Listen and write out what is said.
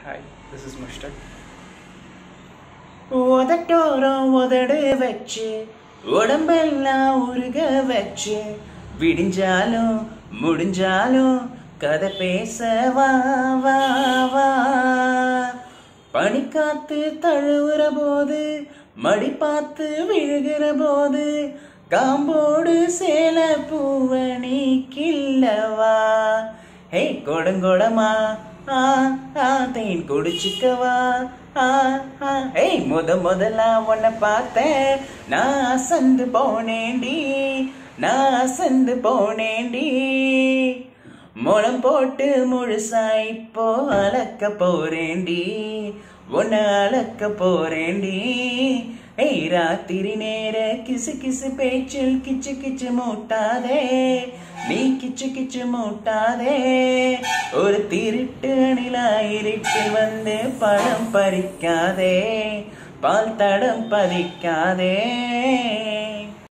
Hi, this is Mushtaq. உதட்டோரம் உதடு வச்சு உடம்பெல்லாம் உருக வச்சு விடிஞ்சாலும் முடிஞ்சாலும் கதை பேச வா வா வா பனிக்காத்து தழுவுற போது மடி பார்த்து விழுகிற போது காம்போடு சேல பூவணி கில்லவா ஹே கொடுங்கொடமா ஆ ஆ தேன் குடிச்சிக்கவா ஆ ஆ ஏய் முத முதலா உன்னை பார்த்தேன் நான் அசந்து போனேண்டி நான் அசந்து போனேண்டி முளம் போட்டு முழுசா இப்போ அளக்க போறேண்டி உன்னை அளக்க போறேண்டி ஏய் ராத்திரி நேர கிசு கிசு பேச்சில் கிச்சு கிச்சு மூட்டாதே நீ கிச்சு கிச்சு மூட்டாதே ஒரு திருட்டு அணிலா இருட்டில் வந்து பழம் பறிக்காதே பால் தடம் பதிக்காதே